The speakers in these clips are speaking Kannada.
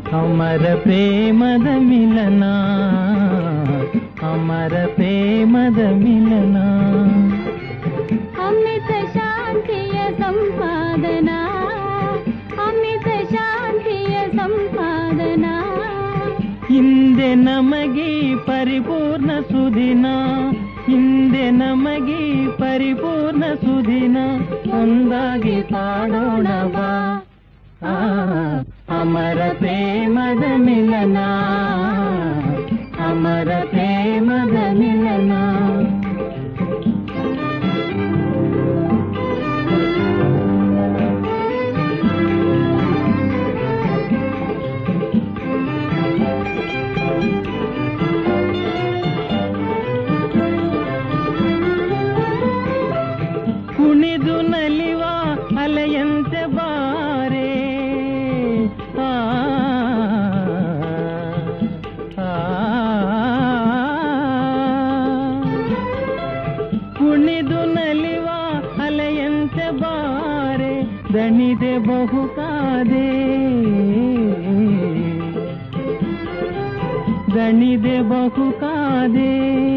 ಅಮರ ಪ್ರೇಮದ ಮಿಲನ ಅಮರ ಪ್ರೇಮದ ಮಿಲನ ಅಮಿತ ಶಾಂತಿಯ ಸಂಪಾದನಾ ಅಮಿತ ಶಾಂತಿಯ ಸಂಪಾದನಾ ಹಿಂದೆ ನಮಗೆ ಪರಿಪೂರ್ಣ ಸುದಿನ ಹಿಂದೆ ನಮಗೆ ಪರಿಪೂರ್ಣ ಸುದಿನ ಒಂದಾಗಿ ಪಾಡೋಣ ಬಾ ಆ, ಅಮರ ಪ್ರೇಮದ ಮಿಲನ ಅಮರ ಪ್ರೇಮದ ಮಿಲನ ಕುಣಿದು ನಲಿವ ಅಲೆಯಂತೆ ಬಾರೆ ಆ, ಆ, ಕುಣಿದು ನಲಿವ ಅಲೆಯಂತೆ ಬಾರೆ ದಣಿದೆ ಬಹುಕಾದೆ ದಣಿದೆ ಬಹುಕಾದೆ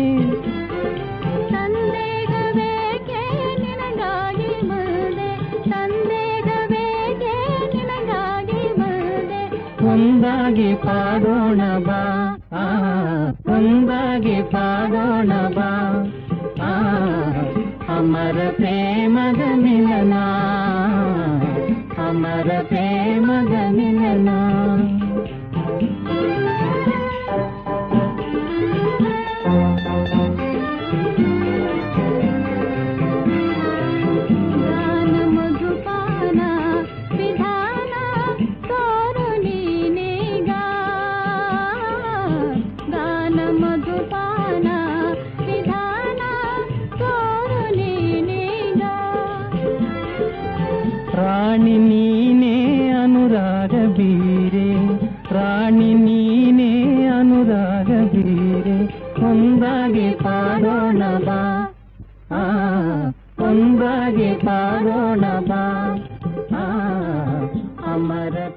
ಸಂದೇಹವೇಕೆ ನಿನಗಾಗಿ ಬಂದೆ ಸಂದೇಹವೇಕೆ ನಿನಗಾಗಿ ಬಂದೆ ಒಂದಾಗಿ ಪಾಡೋಣ ಬಾ ಆ, ಒಂದಾಗಿ ಪಾಡೋಣ ಬಾ ಆ, ಅಮರ ಪ್ರೇಮದ ಮಿಲನ ಅಮರ ಪ್ರೇಮದ ಮಿಲನ ಗಾನ ಮಧುಪಾನ ವಿಧಾನ ತೋರು ನೀನೀಗ ಗಾನ ಮಧುಪಾನ ವಿಧಾನ ತೋರು ನೀನೀಗ ರಾಣಿ ನೀನೇ ಅನುರಾಗ ಬೀರೆ ರಾಣಿ ನೀನೇ ಅನುರಾಗ ಬೀರೆ ಒಂದಾಗಿ ಪಾಡೋಣ ಬಾ ಆ, ಒಂದಾಗಿ ಪಾಡೋಣ ಬಾ ಆ, ಅಮರ